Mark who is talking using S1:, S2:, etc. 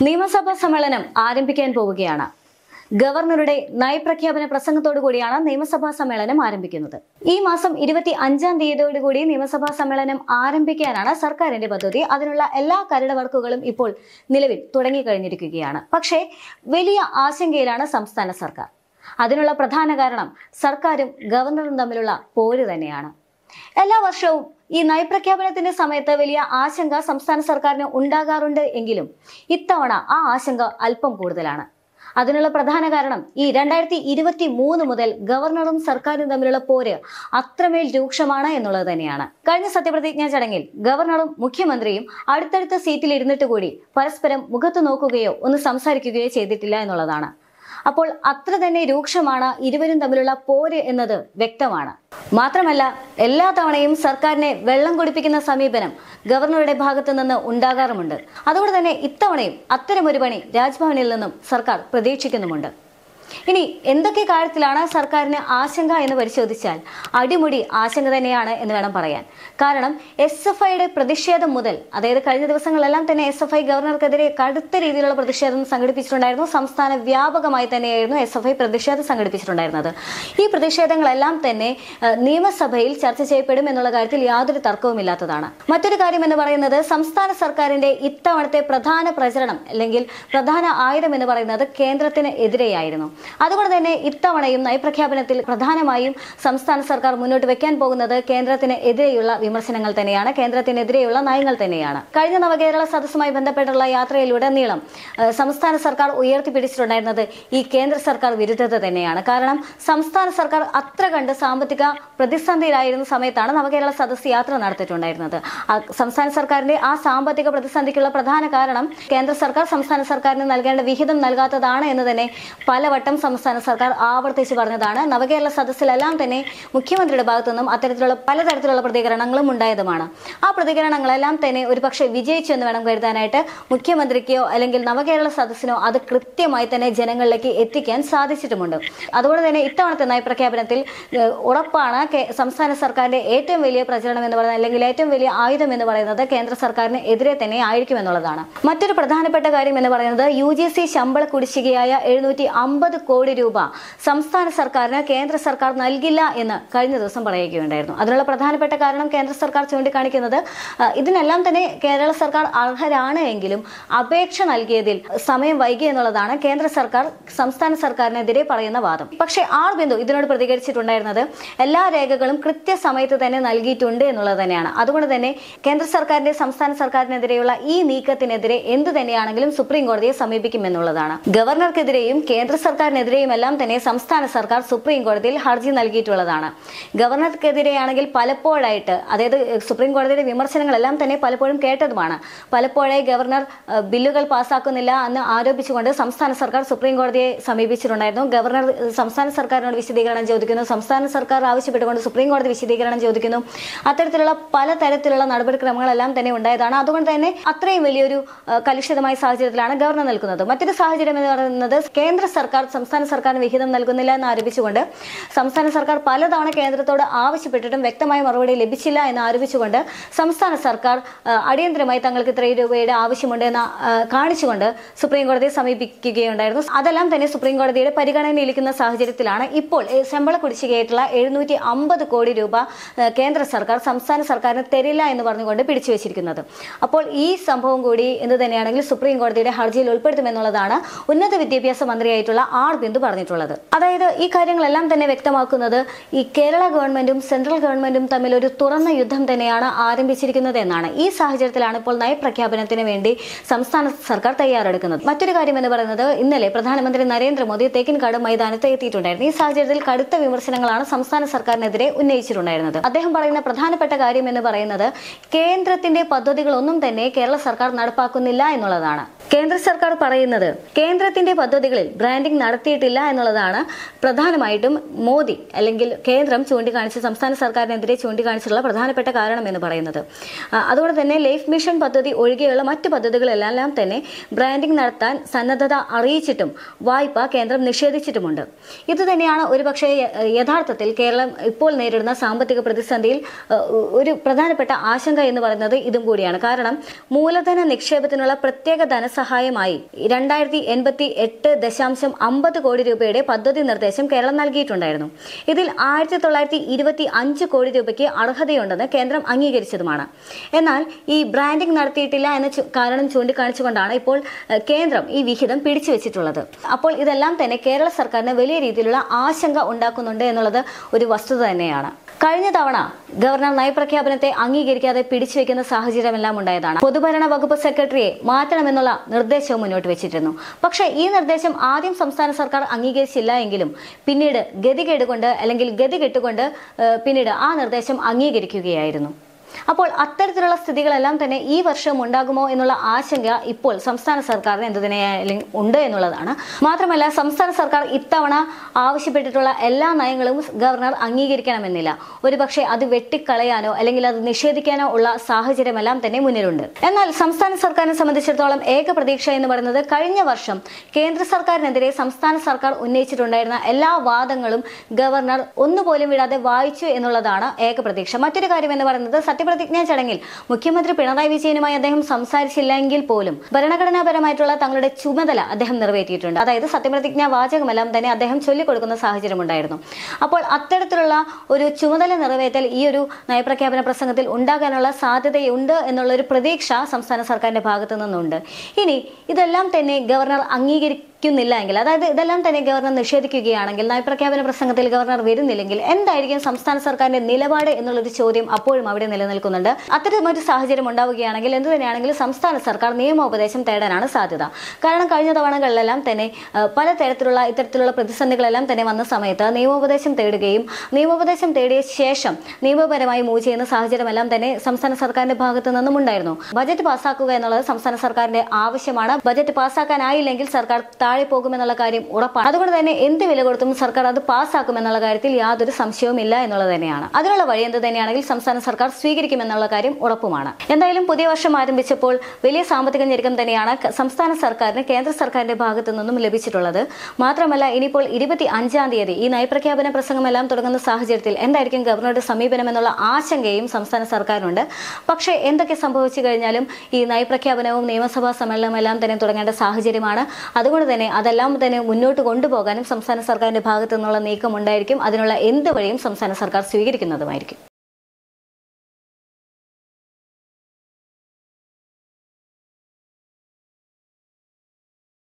S1: നിയമസഭാ സമ്മേളനം ആരംഭിക്കാൻ പോവുകയാണ് ഗവർണറുടെ നയപ്രഖ്യാപന പ്രസംഗത്തോടു കൂടിയാണ് നിയമസഭാ സമ്മേളനം ആരംഭിക്കുന്നത് ഈ മാസം ഇരുപത്തി അഞ്ചാം തീയതിയോടുകൂടി നിയമസഭാ സമ്മേളനം ആരംഭിക്കാനാണ് സർക്കാരിന്റെ പദ്ധതി അതിനുള്ള എല്ലാ കരട് വർക്കുകളും ഇപ്പോൾ നിലവിൽ തുടങ്ങിക്കഴിഞ്ഞിരിക്കുകയാണ് പക്ഷേ വലിയ ആശങ്കയിലാണ് സംസ്ഥാന സർക്കാർ അതിനുള്ള പ്രധാന കാരണം സർക്കാരും ഗവർണറും തമ്മിലുള്ള പോര് തന്നെയാണ് എല്ലാ വർഷവും ഈ നയപ്രഖ്യാപനത്തിന്റെ സമയത്ത് വലിയ ആശങ്ക സംസ്ഥാന സർക്കാരിന് ഉണ്ടാകാറുണ്ട് എങ്കിലും ഇത്തവണ ആ ആശങ്ക അല്പം കൂടുതലാണ് അതിനുള്ള പ്രധാന കാരണം ഈ രണ്ടായിരത്തി ഇരുപത്തി മൂന്ന് മുതൽ ഗവർണറും സർക്കാരും തമ്മിലുള്ള പോര് അത്രമേൽ രൂക്ഷമാണ് എന്നുള്ളത് തന്നെയാണ് കഴിഞ്ഞ സത്യപ്രതിജ്ഞാ ചടങ്ങിൽ ഗവർണറും മുഖ്യമന്ത്രിയും അടുത്തടുത്ത സീറ്റിൽ ഇരുന്നിട്ട് കൂടി പരസ്പരം മുഖത്ത് നോക്കുകയോ ഒന്ന് സംസാരിക്കുകയോ ചെയ്തിട്ടില്ല എന്നുള്ളതാണ് അപ്പോൾ അത്ര തന്നെ രൂക്ഷമാണ് ഇരുവരും തമ്മിലുള്ള പോര് എന്നത് വ്യക്തമാണ് മാത്രമല്ല എല്ലാ തവണയും സർക്കാരിനെ വെള്ളം കുടിപ്പിക്കുന്ന സമീപനം ഗവർണറുടെ ഭാഗത്തു നിന്ന് ഉണ്ടാകാറുമുണ്ട് അതുകൊണ്ട് തന്നെ ഇത്തവണയും അത്തരമൊരു പണി രാജ്ഭവനിൽ നിന്നും സർക്കാർ പ്രതീക്ഷിക്കുന്നുമുണ്ട് ഇനി എന്തൊക്കെ കാര്യത്തിലാണ് സർക്കാരിന് ആശങ്ക എന്ന് പരിശോധിച്ചാൽ അടിമുടി ആശങ്ക തന്നെയാണ് എന്ന് വേണം പറയാൻ കാരണം എസ് എഫ് ഐയുടെ പ്രതിഷേധം മുതൽ അതായത് കഴിഞ്ഞ ദിവസങ്ങളെല്ലാം തന്നെ എസ് എഫ് ഐ ഗവർണർക്കെതിരെ കടുത്ത രീതിയിലുള്ള പ്രതിഷേധം സംഘടിപ്പിച്ചിട്ടുണ്ടായിരുന്നു സംസ്ഥാന വ്യാപകമായി തന്നെയായിരുന്നു എസ് എഫ് ഐ പ്രതിഷേധം സംഘടിപ്പിച്ചിട്ടുണ്ടായിരുന്നത് ഈ പ്രതിഷേധങ്ങളെല്ലാം തന്നെ ഏഹ്, നിയമസഭയിൽ ചർച്ച ചെയ്യപ്പെടും എന്നുള്ള കാര്യത്തിൽ യാതൊരു തർക്കവുമില്ലാത്തതാണ് മറ്റൊരു കാര്യം എന്ന് പറയുന്നത് സംസ്ഥാന സർക്കാരിന്റെ ഇത്തവണത്തെ പ്രധാന പ്രചരണം അല്ലെങ്കിൽ പ്രധാന ആയുധം എന്ന് പറയുന്നത് കേന്ദ്രത്തിന് എതിരെയായിരുന്നു അതുകൊണ്ട് തന്നെ ഇത്തവണയും നയപ്രഖ്യാപനത്തിൽ പ്രധാനമായും സംസ്ഥാന സർക്കാർ മുന്നോട്ട് വെക്കാൻ പോകുന്നത് കേന്ദ്രത്തിന് എതിരെയുള്ള വിമർശനങ്ങൾ തന്നെയാണ് കേന്ദ്രത്തിനെതിരെയുള്ള നയങ്ങൾ തന്നെയാണ് കഴിഞ്ഞ നവകേരള സദസ്സുമായി ബന്ധപ്പെട്ടുള്ള യാത്രയിലുടനീളം ഏഹ്, സംസ്ഥാന സർക്കാർ ഉയർത്തിപ്പിടിച്ചിട്ടുണ്ടായിരുന്നത് ഈ കേന്ദ്ര സർക്കാർ വിരുദ്ധത തന്നെയാണ് കാരണം സംസ്ഥാന സർക്കാർ അത്ര കണ്ട് സാമ്പത്തിക പ്രതിസന്ധിയിലായിരുന്ന സമയത്താണ് നവകേരള സദസ്സ് യാത്ര നടത്തിയിട്ടുണ്ടായിരുന്നത് ആ സംസ്ഥാന സർക്കാരിന്റെ ആ സാമ്പത്തിക പ്രതിസന്ധിക്കുള്ള പ്രധാന കാരണം കേന്ദ്ര സർക്കാർ സംസ്ഥാന സർക്കാരിന് നൽകേണ്ട വിഹിതം നൽകാത്തതാണ് എന്ന് തന്നെ പലവട്ടം സംസ്ഥാന സർക്കാർ ആവർത്തിച്ച് പറഞ്ഞതാണ് നവകേരള സദസ്സിലെല്ലാം തന്നെ മുഖ്യമന്ത്രിയുടെ ഭാഗത്തു നിന്നും അത്തരത്തിലുള്ള പലതരത്തിലുള്ള പ്രതികരണങ്ങളും ഉണ്ടായതുമാണ് ആ പ്രതികരണങ്ങളെല്ലാം തന്നെ ഒരുപക്ഷെ വിജയിച്ചു എന്ന് വേണം കരുതാനായിട്ട് മുഖ്യമന്ത്രിക്കോ അല്ലെങ്കിൽ നവകേരള സദസ്സിനോ അത് കൃത്യമായി തന്നെ ജനങ്ങളിലേക്ക് എത്തിക്കാൻ സാധിച്ചിട്ടുമുണ്ട് അതുകൊണ്ട് തന്നെ ഇത്തവണത്തെ നയപ്രഖ്യാപനത്തിൽ ഏഹ്, ഉറപ്പാണ് കേ- സംസ്ഥാന സർക്കാരിന്റെ ഏറ്റവും വലിയ പ്രചരണം എന്ന് പറയുന്നത് അല്ലെങ്കിൽ ഏറ്റവും വലിയ ആയുധം എന്ന് പറയുന്നത് കേന്ദ്ര സർക്കാരിന് എതിരെ തന്നെ ആയിരിക്കും എന്നുള്ളതാണ് മറ്റൊരു പ്രധാനപ്പെട്ട കാര്യം എന്ന് പറയുന്നത് യു ജി സി ശമ്പള കുടിശ്ശികയായ എഴുന്നൂറ്റി അമ്പത് കോടി രൂപ സംസ്ഥാന സർക്കാരിന് കേന്ദ്ര സർക്കാർ നൽകില്ല എന്ന് കഴിഞ്ഞ ദിവസം പറയുകയുണ്ടായിരുന്നു അതിനുള്ള പ്രധാനപ്പെട്ട കാരണം കേന്ദ്ര സർക്കാർ ചൂണ്ടിക്കാണിക്കുന്നത് ആ, ഇതിനെല്ലാം തന്നെ കേരള സർക്കാർ അർഹരാണ് എങ്കിലും അപേക്ഷ നൽകിയതിൽ സമയം വൈകി എന്നുള്ളതാണ് കേന്ദ്ര സർക്കാർ സംസ്ഥാന സർക്കാരിനെതിരെ പറയുന്ന വാദം പക്ഷേ ആർ ബിന്ദു ഇതിനോട് പ്രതികരിച്ചിട്ടുണ്ടായിരുന്നത് എല്ലാ രേഖകളും കൃത്യസമയത്ത് തന്നെ നൽകിയിട്ടുണ്ട് എന്നുള്ളത് തന്നെയാണ് അതുകൊണ്ട് തന്നെ കേന്ദ്ര സർക്കാരിന്റെ സംസ്ഥാന സർക്കാരിനെതിരെയുള്ള ഈ നീക്കത്തിനെതിരെ എന്ത് തന്നെയാണെങ്കിലും സുപ്രീം കോടതിയെ സമീപിക്കും എന്നുള്ളതാണ് ഗവർണർക്കെതിരെയും കേന്ദ്ര സർക്കാരിനെതിരെയും എല്ലാം തന്നെ സംസ്ഥാന സർക്കാർ സുപ്രീം കോടതിയിൽ ഹർജി നൽകിയിട്ടുള്ളതാണ് ഗവർണർക്കെതിരെയാണെങ്കിൽ പലപ്പോഴായിട്ട് അതായത് സുപ്രീം കോടതിയുടെ വിമർശനങ്ങളെല്ലാം തന്നെ പലപ്പോഴും കേട്ടതുമാണ് പലപ്പോഴായി ഗവർണർ ഏഹ്, ബില്ലുകൾ പാസ്സാക്കുന്നില്ല എന്ന് ആരോപിച്ചുകൊണ്ട് സംസ്ഥാന സർക്കാർ സുപ്രീം കോടതിയെ സമീപിച്ചിട്ടുണ്ടായിരുന്നു ഗവർണർ ഏഹ്, സംസ്ഥാന സർക്കാരിനോട് വിശദീകരണം ചോദിക്കുന്നു സംസ്ഥാന സർക്കാർ ആവശ്യപ്പെട്ടുകൊണ്ട് സുപ്രീം കോടതി വിശദീകരണം ചോദിക്കുന്നു അത്തരത്തിലുള്ള പലതരത്തിലുള്ള നടപടിക്രമങ്ങളെല്ലാം തന്നെ ഉണ്ടായതാണ് അതുകൊണ്ട് തന്നെ അത്രയും വലിയൊരു ഏഹ്, കലുഷിതമായ സാഹചര്യത്തിലാണ് ഗവർണർ നിൽക്കുന്നത് മറ്റൊരു സാഹചര്യം എന്ന് പറയുന്നത് കേന്ദ്ര സർക്കാർ സംസ്ഥാന സർക്കാരിന് വിഹിതം നൽകുന്നില്ല എന്ന് ആരോപിച്ചുകൊണ്ട് സംസ്ഥാന സർക്കാർ പലതവണ കേന്ദ്രത്തോട് ആവശ്യപ്പെട്ടിട്ടും വ്യക്തമായ മറുപടി ലഭിച്ചില്ല എന്ന് ആരോപിച്ചുകൊണ്ട് സംസ്ഥാന സർക്കാർ ആ, അടിയന്തരമായി തങ്ങൾക്ക് ഇത്രയും രൂപയുടെ ആവശ്യമുണ്ട് എന്ന് ആ, കാണിച്ചുകൊണ്ട് സുപ്രീം കോടതിയെ സമീപിക്കുകയുണ്ടായിരുന്നു അതെല്ലാം തന്നെ സുപ്രീം കോടതിയുടെ പരിഗണനയിലിരിക്കുന്ന സാഹചര്യത്തിലാണ് ഇപ്പോൾ ഈ ശമ്പള കുടിശ്ശികയായിട്ടുള്ള എഴുന്നൂറ്റി അമ്പത് കോടി രൂപ ആ, കേന്ദ്ര സർക്കാർ സംസ്ഥാന സർക്കാരിന് തരില്ല എന്ന് പറഞ്ഞുകൊണ്ട് പിടിച്ചു വെച്ചിരിക്കുന്നത് അപ്പോൾ ഈ സംഭവം കൂടി എന്ത് തന്നെയാണെങ്കിൽ സുപ്രീം കോടതിയുടെ ഹർജിയിൽ ഉൾപ്പെടുത്തുമെന്നുള്ളതാണ് ഉന്നത വിദ്യാഭ്യാസ മന്ത്രിയായിട്ടുള്ള ആർ ബിന്ദു പറഞ്ഞിട്ടുള്ളത് അതായത് ഈ കാര്യങ്ങളെല്ലാം തന്നെ വ്യക്തമാക്കുന്നത് ഈ കേരള ഗവൺമെന്റും സെൻട്രൽ ഗവൺമെന്റും തമ്മിൽ ഒരു തുറന്ന യുദ്ധം തന്നെയാണ് ആരംഭിച്ചിരിക്കുന്നത് എന്നാണ് ഈ സാഹചര്യത്തിലാണ് ഇപ്പോൾ നയപ്രഖ്യാപനത്തിന് വേണ്ടി സംസ്ഥാന സർക്കാർ തയ്യാറെടുക്കുന്നത് മറ്റൊരു കാര്യം എന്ന് പറയുന്നത് ഇന്നലെ പ്രധാനമന്ത്രി നരേന്ദ്രമോദി തേക്കിൻകാട് മൈതാനത്ത് എത്തിയിട്ടുണ്ടായിരുന്നു ഈ സാഹചര്യത്തിൽ കടുത്ത വിമർശനങ്ങളാണ് സംസ്ഥാന സർക്കാരിനെതിരെ ഉന്നയിച്ചിട്ടുണ്ടായിരുന്നത് അദ്ദേഹം പറയുന്ന പ്രധാനപ്പെട്ട കാര്യം എന്ന് പറയുന്നത് കേന്ദ്രത്തിന്റെ പദ്ധതികളൊന്നും തന്നെ കേരള സർക്കാർ നടപ്പാക്കുന്നില്ല എന്നുള്ളതാണ് കേന്ദ്ര സർക്കാർ പറയുന്നത് കേന്ദ്രത്തിന്റെ പദ്ധതികളിൽ ബ്രാൻഡിംഗ് നടത്തിയിട്ടില്ല എന്നുള്ളതാണ് പ്രധാനമായിട്ടും മോദി അല്ലെങ്കിൽ കേന്ദ്രം ചൂണ്ടിക്കാണിച്ച് സംസ്ഥാന സർക്കാരിനെതിരെ ചൂണ്ടിക്കാണിച്ചിട്ടുള്ള പ്രധാനപ്പെട്ട കാരണം എന്ന് പറയുന്നത് ആ, അതുകൊണ്ട് തന്നെ ലൈഫ് മിഷൻ പദ്ധതി ഒഴികെയുള്ള മറ്റു പദ്ധതികളെല്ലാം തന്നെ ബ്രാൻഡിംഗ് നടത്താൻ സന്നദ്ധത അറിയിച്ചിട്ടും വായ്പ കേന്ദ്രം നിഷേധിച്ചിട്ടുമുണ്ട് ഇത് തന്നെയാണ് ഒരുപക്ഷെ യ- യഥാർത്ഥത്തിൽ കേരളം ഇപ്പോൾ നേരിടുന്ന സാമ്പത്തിക പ്രതിസന്ധിയിൽ ആ, ഒരു പ്രധാനപ്പെട്ട ആശങ്ക എന്ന് പറയുന്നത് ഇതും കൂടിയാണ് കാരണം മൂലധന നിക്ഷേപത്തിനുള്ള പ്രത്യേക ധനസഹായം സഹായമായി രണ്ടായിരത്തി എൺപത്തി എട്ട് ദശാംശം അമ്പത് കോടി രൂപയുടെ പദ്ധതി നിർദ്ദേശം കേരളം നൽകിയിട്ടുണ്ടായിരുന്നു ഇതിൽ ആയിരത്തി തൊള്ളായിരത്തി ഇരുപത്തി അഞ്ച് കോടി രൂപയ്ക്ക് അർഹതയുണ്ടെന്ന് കേന്ദ്രം അംഗീകരിച്ചതുമാണ് എന്നാൽ ഈ ബ്രാൻഡിംഗ് നടത്തിയിട്ടില്ല എന്ന ചു- കാരണം ചൂണ്ടിക്കാണിച്ചുകൊണ്ടാണ് ഇപ്പോൾ ഏഹ്, കേന്ദ്രം ഈ വിഹിതം പിടിച്ചു വെച്ചിട്ടുള്ളത് അപ്പോൾ ഇതെല്ലാം തന്നെ കേരള സർക്കാരിന് വലിയ രീതിയിലുള്ള ആശങ്ക ഉണ്ടാക്കുന്നുണ്ട് എന്നുള്ളത് ഒരു വസ്തുത തന്നെയാണ് കഴിഞ്ഞ തവണ ഗവർണർ നയപ്രഖ്യാപനത്തെ അംഗീകരിക്കാതെ പിടിച്ചുവെക്കുന്ന സാഹചര്യമെല്ലാം ഉണ്ടായതാണ് പൊതുഭരണ വകുപ്പ് സെക്രട്ടറിയെ മാറ്റണമെന്നുള്ള നിർദ്ദേശവും മുന്നോട്ട് വെച്ചിരുന്നു പക്ഷേ ഈ നിർദ്ദേശം ആദ്യം സംസ്ഥാന സർക്കാർ അംഗീകരിച്ചില്ല എങ്കിലും പിന്നീട് ഗതികേട് കൊണ്ട് അല്ലെങ്കിൽ ഗതി കെട്ടുകൊണ്ട് ഏഹ്, പിന്നീട് ആ നിർദ്ദേശം അംഗീകരിക്കുകയായിരുന്നു അപ്പോൾ അത്തരത്തിലുള്ള സ്ഥിതികളെല്ലാം തന്നെ ഈ വർഷം ഉണ്ടാകുമോ എന്നുള്ള ആശങ്ക ഇപ്പോൾ സംസ്ഥാന സർക്കാരിന് എന്തു തന്നെയായാലും ഉണ്ട് എന്നുള്ളതാണ് മാത്രമല്ല സംസ്ഥാന സർക്കാർ ഇത്തവണ ആവശ്യപ്പെട്ടിട്ടുള്ള എല്ലാ നയങ്ങളും ഗവർണർ അംഗീകരിക്കണമെന്നില്ല ഒരുപക്ഷെ അത് വെട്ടിക്കളയാനോ അല്ലെങ്കിൽ അത് നിഷേധിക്കാനോ ഉള്ള സാഹചര്യമെല്ലാം തന്നെ മുന്നിലുണ്ട് എന്നാൽ സംസ്ഥാന സർക്കാരിനെ സംബന്ധിച്ചിടത്തോളം ഏക പ്രതീക്ഷ എന്ന് പറയുന്നത് കഴിഞ്ഞ വർഷം കേന്ദ്ര സർക്കാരിനെതിരെ സംസ്ഥാന സർക്കാർ ഉന്നയിച്ചിട്ടുണ്ടായിരുന്ന എല്ലാ വാദങ്ങളും ഗവർണർ ഒന്നുപോലും വിടാതെ വായിച്ചു എന്നുള്ളതാണ് ഏക പ്രതീക്ഷ മറ്റൊരു കാര്യം എന്ന് പറയുന്നത് സത്യപ്രതിജ്ഞാ ചടങ്ങിൽ മുഖ്യമന്ത്രി പിണറായി വിജയനുമായി അദ്ദേഹം സംസാരിച്ചില്ലെങ്കിൽ പോലും ഭരണഘടനാപരമായിട്ടുള്ള തങ്ങളുടെ ചുമതല അദ്ദേഹം നിറവേറ്റിയിട്ടുണ്ട് അതായത് സത്യപ്രതിജ്ഞാ വാചകമെല്ലാം തന്നെ അദ്ദേഹം ചൊല്ലിക്കൊടുക്കുന്ന സാഹചര്യമുണ്ടായിരുന്നു അപ്പോൾ അത്തരത്തിലുള്ള ഒരു ചുമതല നിറവേറ്റൽ ഈ ഒരു നയപ്രഖ്യാപന പ്രസംഗത്തിൽ ഉണ്ടാകാനുള്ള സാധ്യതയുണ്ട് എന്നുള്ള ഒരു പ്രതീക്ഷ സംസ്ഥാന സർക്കാരിന്റെ ഭാഗത്തു നിന്നുണ്ട് ഇനി ഇതെല്ലാം തന്നെ ഗവർണർ അംഗീകരിക്കുന്നില്ല എങ്കിൽ അതായത് ഇതെല്ലാം തന്നെ ഗവർണർ നിഷേധിക്കുകയാണെങ്കിൽ നയപ്രഖ്യാപന പ്രസംഗത്തിൽ ഗവർണർ വരുന്നില്ലെങ്കിൽ എന്തായിരിക്കും സംസ്ഥാന സർക്കാരിന്റെ നിലപാട് എന്നുള്ളൊരു ചോദ്യം അപ്പോഴും അവിടെ നിലനിൽക്കുന്നുണ്ട് അത്തരം ഒരു സാഹചര്യം ഉണ്ടാവുകയാണെങ്കിൽ എന്ത് തന്നെയാണെങ്കിലും സംസ്ഥാന സർക്കാർ നിയമോപദേശം തേടാനാണ് സാധ്യത കാരണം കഴിഞ്ഞ തവണകളിലെല്ലാം തന്നെ ആ, പലതരത്തിലുള്ള ഇത്തരത്തിലുള്ള പ്രതിസന്ധികളെല്ലാം തന്നെ വന്ന സമയത്ത് നിയമോപദേശം തേടുകയും നിയമോപദേശം തേടിയ ശേഷം നിയമപരമായി മൂവ് ചെയ്യുന്ന സാഹചര്യമെല്ലാം തന്നെ സംസ്ഥാന സർക്കാരിന്റെ ഭാഗത്തു നിന്നും ഉണ്ടായിരുന്നു ബജറ്റ് പാസ്സാക്കുക എന്നുള്ളത് സംസ്ഥാന സർക്കാരിന്റെ ആവശ്യമാണ് ബജറ്റ് പാസ്സാക്കാനായില്ലെങ്കിൽ സർക്കാർ താഴെ പോകുമെന്നുള്ള കാര്യം ഉറപ്പാണ് അതുകൊണ്ട് തന്നെ എന്ത് വില കൊടുത്തും സർക്കാർ അത് പാസ്സാക്കുമെന്നുള്ള കാര്യത്തിൽ യാതൊരു സംശയവും ഇല്ല എന്നുള്ളത് തന്നെയാണ് അതിനുള്ള വഴി എന്ത് തന്നെയാണെങ്കിൽ സംസ്ഥാന സർക്കാർ സ്വീകരിക്കുമെന്നുള്ള കാര്യം ഉറപ്പുമാണ് എന്തായാലും പുതിയ വർഷം ആരംഭിച്ചപ്പോൾ വലിയ സാമ്പത്തിക ഞെരുക്കം തന്നെയാണ് ക- സംസ്ഥാന സർക്കാരിന് കേന്ദ്ര സർക്കാരിന്റെ ഭാഗത്തു നിന്നും ലഭിച്ചിട്ടുള്ളത് മാത്രമല്ല ഇനിയിപ്പോൾ ഇരുപത്തി അഞ്ചാം തീയതി ഈ നയപ്രഖ്യാപന പ്രസംഗമെല്ലാം തുടങ്ങുന്ന സാഹചര്യത്തിൽ എന്തായിരിക്കും ഗവർണറുടെ സമീപനം എന്നുള്ള ആശങ്കയും സംസ്ഥാന സർക്കാരിനുണ്ട് പക്ഷേ എന്തൊക്കെ സംഭവിച്ചു കഴിഞ്ഞാലും ഈ നയപ്രഖ്യാപനവും നിയമസഭാ സമ്മേളനവും എല്ലാം തന്നെ തുടങ്ങേണ്ട സാഹചര്യമാണ് അതുകൊണ്ട് തന്നെ അതെല്ലാം തന്നെ മുന്നോട്ട് കൊണ്ടുപോകാനും സംസ്ഥാന സർക്കാരിന്റെ ഭാഗത്തു നിന്നുള്ള നീക്കം ഉണ്ടായിരിക്കും അതിനുള്ള എന്ത് വഴിയും സംസ്ഥാന സർക്കാർ സ്വീകരിക്കുന്നതുമായിരിക്കും